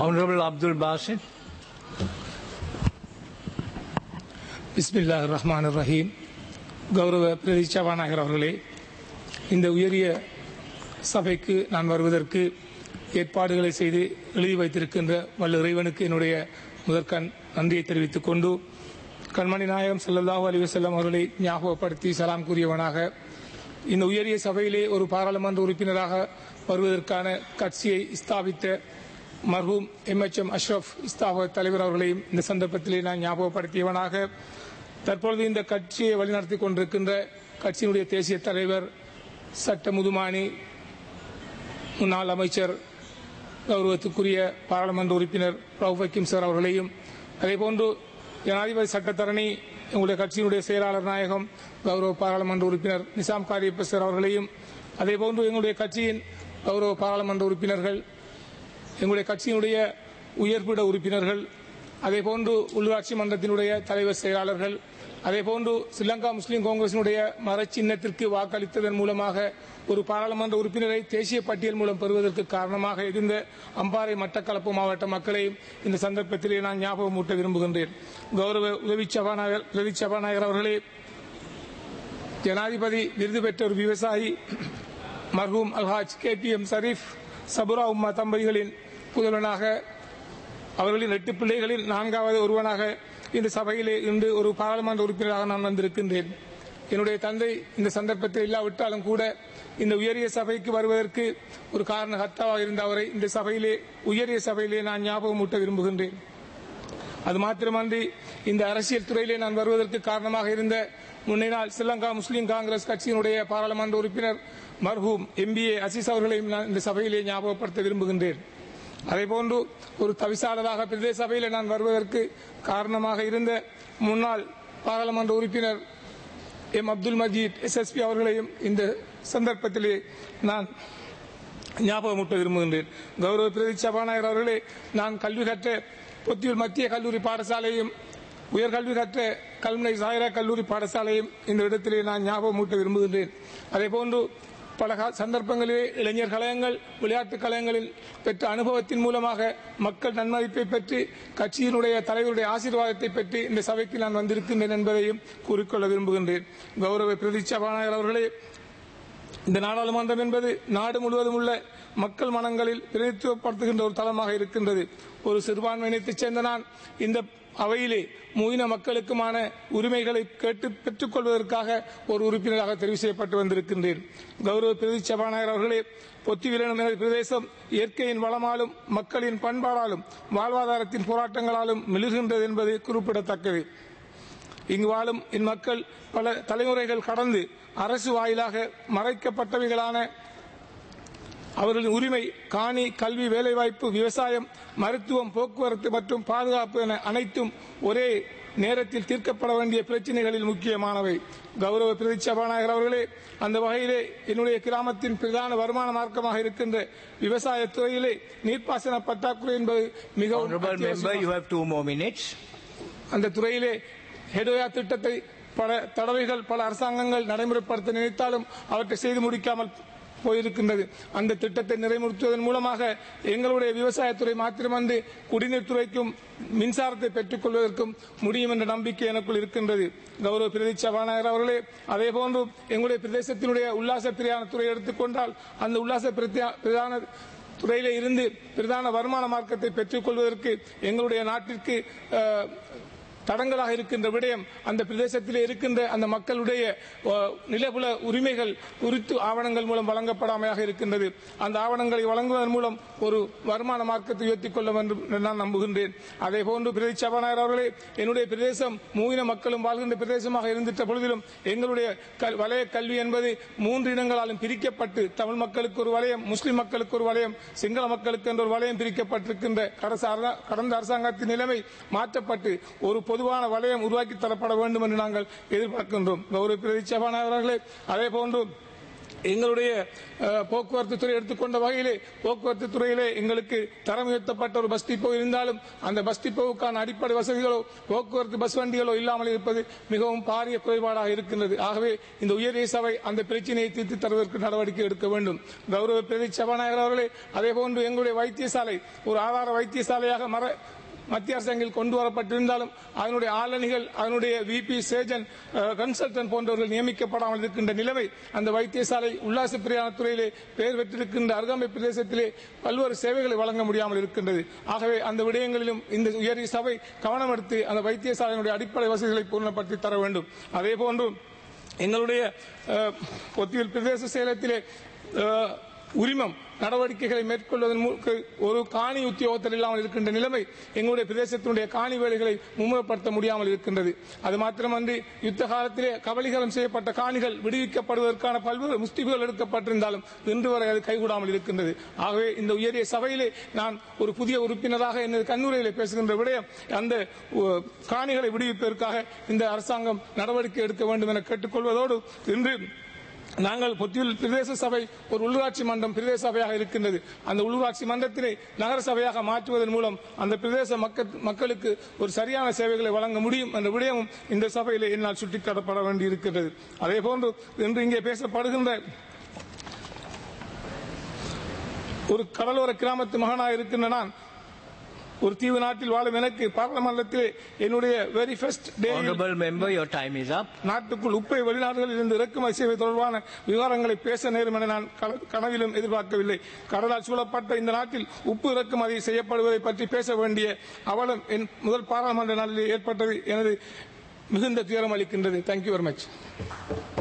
Honorable Abdul Basit. பிஸ்மில்லாஹ் ரஹ்மான் ரஹீம் கௌரவ பிரதி சபாநாயகர் அவர்களே இந்த உயரிய சபைக்கு நான் வருவதற்கு ஏற்பாடுகளை செய்து எழுதி வைத்திருக்கின்ற வல்ல இறைவனுக்கு என்னுடைய முதற்கண் நன்றியை தெரிவித்துக் கொண்டு கண்மணி நாயகம் ஸல்லல்லாஹு அலைஹி வஸல்லம் அவர்களை ஞாபகப்படுத்தி சலாம் கூறியவனாக இந்த உயரிய சபையிலே ஒரு பாராளுமன்ற உறுப்பினராக வருவதற்கான கட்சியை ஸ்தாபித்த மர்ஹூம் எம் எச் எம் அஷ்ரப் இஸ்தாப தலைவர் அவர்களையும் இந்த சந்தர்ப்பத்திலே நான் ஞாபகப்படுத்தியவனாக தற்பொழுது இந்த கட்சியை வழிநடத்தி கொண்டிருக்கின்ற கட்சியினுடைய தேசிய தலைவர் சட்ட முதுமானி முன்னாள் அமைச்சர் கௌரவத்துக்குரிய பாராளுமன்ற உறுப்பினர் ரவுஃப் ஹக்கீம் சார் அவர்களையும் அதேபோன்று ஜனாதிபதி சட்டத்தரணி எங்களுடைய கட்சியினுடைய செயலாளர் நாயகம் கௌரவ பாராளுமன்ற உறுப்பினர் நிசாம் காரியப்ப சார் அவர்களையும் அதேபோன்று எங்களுடைய கட்சியின் கௌரவ பாராளுமன்ற உறுப்பினர்கள் எங்களுடைய கட்சியினுடைய உயர்பிட உறுப்பினர்கள் அதேபோன்று உள்ளாட்சி மன்றத்தினுடைய தலைவர் செயலாளர்கள் அதேபோன்று ஸ்ரீலங்கா முஸ்லீம் காங்கிரசினுடைய மரச்சின்னத்திற்கு வாக்களித்ததன் மூலமாக ஒரு பாராளுமன்ற உறுப்பினரை தேசிய பட்டியல் மூலம் பெறுவதற்கு காரணமாக இருந்த அம்பாறை மட்டக்களப்பு மாவட்ட மக்களையும் இந்த சந்தர்ப்பத்திலே நான் ஞாபகம் ஊட்ட விரும்புகின்றேன் கௌரவ உதவி சபாநாயகர் பிரதி சபாநாயகர் அவர்களே ஜனாதிபதி விருது பெற்ற ஒரு விவசாயி மர்ஹூம் அல்ஹாஜ் K P M Shareef Sabura Umma தம்பதிகளின் புதல்வனாக அவர்களின் எட்டு பிள்ளைகளில் நான்காவது ஒருவனாக இந்த சபையிலே இன்று ஒரு பாராளுமன்ற உறுப்பினராக நான் வந்திருக்கின்றேன் என்னுடைய தந்தை இந்த சந்தர்ப்பத்தில் இல்லாவிட்டாலும் கூட இந்த உயரிய சபைக்கு வருவதற்கு ஒரு காரண கர்த்தாவாக இருந்த அவரை இந்த சபையிலே உயரிய சபையிலே நான் ஞாபகம் ஊட்ட விரும்புகின்றேன் அது மாத்திரமன்றி இந்த அரசியல் துறையிலே நான் வருவதற்கு காரணமாக இருந்த முன்னினால் ஸ்ரீலங்கா முஸ்லீம் காங்கிரஸ் கட்சியினுடைய பாராளுமன்ற உறுப்பினர் மர்ஹூம் எம்பிஏ அசீஸ் அவர்களையும் நான் இந்த சபையிலே ஞாபகப்படுத்த விரும்புகின்றேன் அதேபோன்று ஒரு தவிசாளராக பிரதேச சபையில் நான் வருவதற்கு காரணமாக இருந்த முன்னாள் பாராளுமன்ற உறுப்பினர் எம் அப்துல் மஜீத் எஸ்எஸ்பி அவர்களையும் இந்த சந்தர்ப்பத்திலே நான் ஞாபகமூட்ட விரும்புகின்றேன் கௌரவ பிரதி சபாநாயகர் அவர்களே நான் கல்வி கற்ற பொத்தியூர் மத்திய கல்லூரி பாடசாலையும் உயர்கல்வி கற்ற கல்முனை சாயரா கல்லூரி பாடசாலையும் இந்த இடத்திலே நான் ஞாபகமூட்ட விரும்புகின்றேன் அதேபோன்று பல கா- சந்தர்ப்பங்களிலே இளைஞர் கழகங்கள் விளையாட்டுக் கழகங்களில் பெற்ற அனுபவத்தின் மூலமாக மக்கள் நன்மதிப்பை பெற்று கட்சியினுடைய தலைவருடைய ஆசீர்வாதத்தை பெற்று இந்த சபைக்கு நான் வந்திருக்கின்றேன் என்பதையும் கூறிக்கொள்ள விரும்புகின்றேன் கௌரவ பிரதி சபாநாயகர் அவர்களே இந்த நாடாளுமன்றம் என்பது நாடு முழுவதும் உள்ள மக்கள் மனங்களில் பிரதித்துவப்படுத்துகின்ற ஒரு தளமாக இருக்கின்றது ஒரு சிறுபான்மையினத்தைச் சேர்ந்த நான் இந்த அவையிலே மூயின மக்களுக்குமான உரிமைகளை கேட்டு பெற்றுக் கொள்வதற்காக ஒரு உறுப்பினராக தெரிவு செய்யப்பட்டு வந்திருக்கின்றேன் கௌரவ பிரதி சபாநாயகர் அவர்களே பொத்திவிலனும் எனது பிரதேசம் இயற்கையின் வளமாலும் மக்களின் பண்பாடாலும் வாழ்வாதாரத்தின் போராட்டங்களாலும் மிளுகின்றது என்பது குறிப்பிடத்தக்கது இங்கு வாழும் என் மக்கள் பல தலைமுறைகள் கடந்து அரசு வாயிலாக மறைக்கப்பட்டவைகளான அவர்களின் உரிமை காணி கல்வி வேலைவாய்ப்பு விவசாயம் மருத்துவம் போக்குவரத்து மற்றும் பாதுகாப்பு என அனைத்தும் ஒரே நேரத்தில் தீர்க்கப்பட வேண்டிய பிரச்சனைகளில் முக்கியமானவை கௌரவ பிரதி சபாநாயகர் அவர்களே அந்த வகையிலே என்னுடைய கிராமத்தின் பிரதான வருமான மார்க்கமாக இருக்கின்ற விவசாயத் துறையிலே நீர்ப்பாசன பற்றாக்குறை என்பது மிகவும் Honorable member, அத்தியாவசியமான- you have two more minutes. அந்த துறையிலே ஹெடோயா திட்டத்தை பல தடவைகள் பல அரசாங்கங்கள் நடைமுறைப்படுத்த நினைத்தாலும் அவற்றை செய்து முடிக்காமல் போயிருக்கின்றது அந்த திட்டத்தை நிறைமுறுத்துவதன் மூலமாக எங்களுடைய விவசாயத்துறை மாத்திரமன்றி குடிநீர் துறைக்கும் மின்சாரத்தை பெற்றுக் கொள்வதற்கும் முடியும் என்ற நம்பிக்கை எனக்குள் இருக்கின்றது கௌரவ பிரதி சபாநாயகர் அவர்களே அதேபோன்று எங்களுடைய பிரதேசத்தினுடைய உல்லாச பிரயாண துறை எடுத்துக்கொண்டால் அந்த உல்லாச பிரத்யா- பிரதான துறையிலே இருந்து பிரதான வருமான மார்க்கத்தை பெற்றுக் கொள்வதற்கு எங்களுடைய நாட்டிற்கு அஹ், தடங்களாக இருக்கின்ற விடயம் அந்த பிரதேசத்திலே இருக்கின்ற அந்த மக்களுடைய அஹ், நிலபுல உரிமைகள் குறித்து ஆவணங்கள் மூலம் வழங்கப்படாமையாக இருக்கின்றது அந்த ஆவணங்களை வழங்குவதன் மூலம் ஒரு வருமான மார்க்கத்தை உயர்த்திக் கொள்ள வேண்டும் என்று நான் நம்புகின்றேன் அதே போன்று பிரதி சபாநாயகர் அவர்களே என்னுடைய பிரதேசம் மூவின மக்களும் வாழ்கின்ற பிரதேசமாக இருந்திட்ட பொழுதிலும் எங்களுடைய கல்- வலய கல்வி என்பது மூன்று இனங்களாலும் பிரிக்கப்பட்டு தமிழ் மக்களுக்கு ஒரு வலயம் முஸ்லிம் மக்களுக்கு ஒரு வலயம் சிங்கள மக்களுக்கு என்ற ஒரு வலயம் பிரிக்கப்பட்டிருக்கின்ற கடந்த அரசா- கடந்த அரசாங்கத்தின் நிலைமை மாற்றப்பட்டு ஒரு பொதுவான வலயம் உருவாக்கி தரப்பட வேண்டும் என்று நாங்கள் எதிர்பார்க்கின்றோம் கௌரவ பிரதி சபாநாயகர் அவர்களே அதே போன்று எங்களுடைய அஹ், போக்குவரத்து துறை எடுத்துக்கொண்ட வகையிலே போக்குவரத்து துறையிலே எங்களுக்கு தரம் உயர்த்தப்பட்ட ஒரு பஸ் டிப்போ இருந்தாலும் அந்த பஸ் டிப்போவுக்கான அடிப்படை வசதிகளோ போக்குவரத்து பஸ் வண்டிகளோ இல்லாமல் இருப்பது மிகவும் பாரிய குறைபாடாக இருக்கின்றது ஆகவே இந்த உயரிய சபை அந்த பிரச்சனையை தீர்த்து தருவதற்கு நடவடிக்கை எடுக்க வேண்டும் கௌரவ பிரதி சபாநாயகர் அவர்களே அதேபோன்று எங்களுடைய வைத்தியசாலை ஒரு ஆதார வைத்தியசாலையாக மர மத்திய அரசாங்கில் கொண்டு வரப்பட்டிருந்தாலும் அதனுடைய ஆளணிகள் அதனுடைய விபி சேஜன் கன்சல்டன்ட் போன்றவர்கள் நியமிக்கப்படாமல் இருக்கின்ற நிலைமை அந்த வைத்தியசாலை உல்லாச பிரயாணத்துறையிலே பெயர் பெற்றிருக்கின்ற அருகாமை பிரதேசத்திலே பல்வேறு சேவைகளை வழங்க முடியாமல் இருக்கின்றது ஆகவே அந்த விடயங்களிலும் இந்த உயரிய சபை கவனம் எடுத்து அந்த வைத்தியசாலையினுடைய அடிப்படை வசதிகளை பூர்ணப்படுத்தி தர வேண்டும் அதே போன்று எங்களுடைய அஹ், ஒத்தியில் பிரதேச சேலத்திலே அஹ், உரிமம் நடவடிக்கைகளை மேற்கொள்வதன் மூலம் ஒரு காணி உத்தியோகத்தில் இல்லாமல் இருக்கின்ற நிலைமை எங்களுடைய பிரதேசத்தினுடைய காணி வேலைகளை மும்முரப்படுத்த முடியாமல் இருக்கின்றது அது மாத்திரமன்றி யுத்த காலத்திலே கபலீகரம் செய்யப்பட்ட காணிகள் விடுவிக்கப்படுவதற்கான பல்வேறு முஸ்திபுகள் எடுக்கப்பட்டிருந்தாலும் இன்று வரை அது கைகூடாமல் இருக்கின்றது ஆகவே இந்த உயரிய சபையிலே நான் ஒரு புதிய உறுப்பினராக எனது கண்ணுரையிலே பேசுகின்ற விடயம் அந்த உ, காணிகளை விடுவிப்பதற்காக இந்த அரசாங்கம் நடவடிக்கை எடுக்க வேண்டும் என கேட்டுக்கொள்வதோடு இன்று நாங்கள் பொத்தியில் பிரதேச சபை ஒரு உள்ளூராட்சி மன்றம் பிரதேச சபையாக இருக்கின்றது அந்த உள்ளூராட்சி மன்றத்தினை நகர சபையாக மாற்றுவதன் மூலம் அந்த பிரதேச மக்கள் மக்களுக்கு ஒரு சரியான சேவைகளை வழங்க முடியும் என்ற விடயமும் இந்த சபையிலே என்னால் சுட்டிக்காட்டப்பட வேண்டியிருக்கிறது அதே போன்று இன்று இங்கே பேசப்படுகின்ற ஒரு கடலோர கிராமத்து மகனாக இருக்கின்ற நான் ஒரு தீவு நாட்டில் வாழும் எனக்கு பாராளுமன்றத்திலே என்னுடைய very first day Honorable member, your time is up. நாட்டுக்குள் உப்பை வெளிநாடுகளில் இருந்து இறக்குமதி செய்வது தொடர்பான விவகாரங்களை பேச நேரும் என நான் கல- கனவிலும் எதிர்பார்க்கவில்லை கடலால் சூழப்பட்ட இந்த நாட்டில் உப்பு இறக்குமதி செய்யப்படுவதை பற்றி பேச வேண்டிய அவலம் என் முதல் பாராளுமன்ற நாளில் ஏற்பட்டது எனது மிகுந்த துயரம் அளிக்கின்றது தேங்க்யூ வெரி மச்